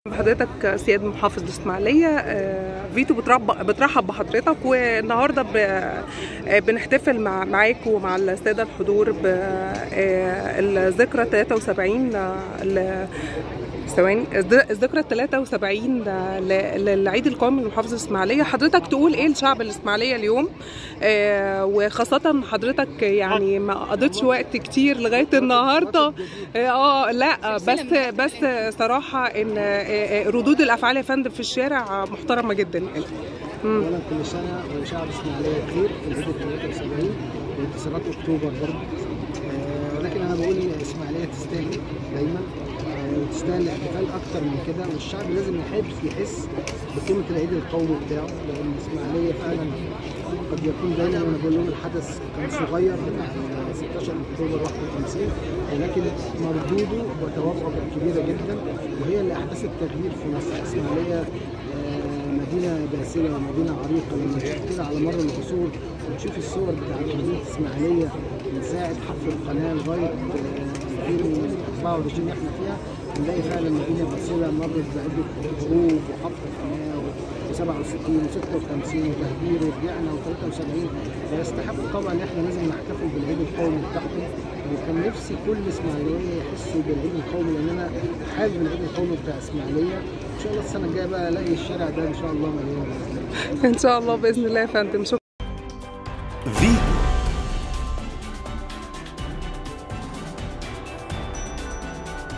حضرتك سياد محافظ الاسماعيليه آه، فيتو بترب بترحب بحضرتك والنهارده ب- آه، بنحتفل مع معاك ومع الساده الحضور بالذكرى 73 آه، ل- ثواني الذ- الذكرى 73 ل- للعيد القومي لمحافظه الاسماعيليه حضرتك تقول ايه لشعب الاسماعيليه اليوم آه، وخاصه حضرتك يعني ما قضيتش وقت كتير لغايه النهارده اه لا بس بس صراحه ان آه، آه، ردود الافعال يا فندم في الشارع محترمه جدا يعني مم. اولا كل سنه وشعب اسماعيليه بخير في العيد ال 73 وانتصارات اكتوبر برضه آه، ولكن انا بقول ان الاسماعيليه تستاهل دايما آه، وتستاهل احتفال اكتر من كده والشعب لازم يحب يحس بقيمه العيد القومي بتاعه لان الاسماعيليه فعلا قد يكون دايما انا بقول لهم الحدث كان صغير بتاع ال 16 اكتوبر 51 ولكن مردوده وتوقعه كانت كبيره جدا وهي اللي احدثت تغيير في مصر الاسماعيليه آه، مدينه باسله ومدينه عريقه لما تشوف كده على مر العصور وتشوف الصور بتاعت مدينه الاسماعيليه من ساعه حفر القناه لغايه آه، 2024 اللي احنا فيها نلاقي فعلا مدينه باسله مرت بعده حروب وحفر قناه و67 و56 وتهجير ورجعنا و73 فيستحقوا طبعا ان احنا لازم نحتفل بالعيد القومي بتاعهم وكان نفسي كل اسماعيليه يحسوا بالعيد القومي لان انا حابب العيد القومي بتاع اسماعيليه ان شاء الله السنه الجايه بقى الاقي الشارع ده ان شاء الله مليان باذن الله ان شاء الله باذن الله يا فندم شكرا فيتو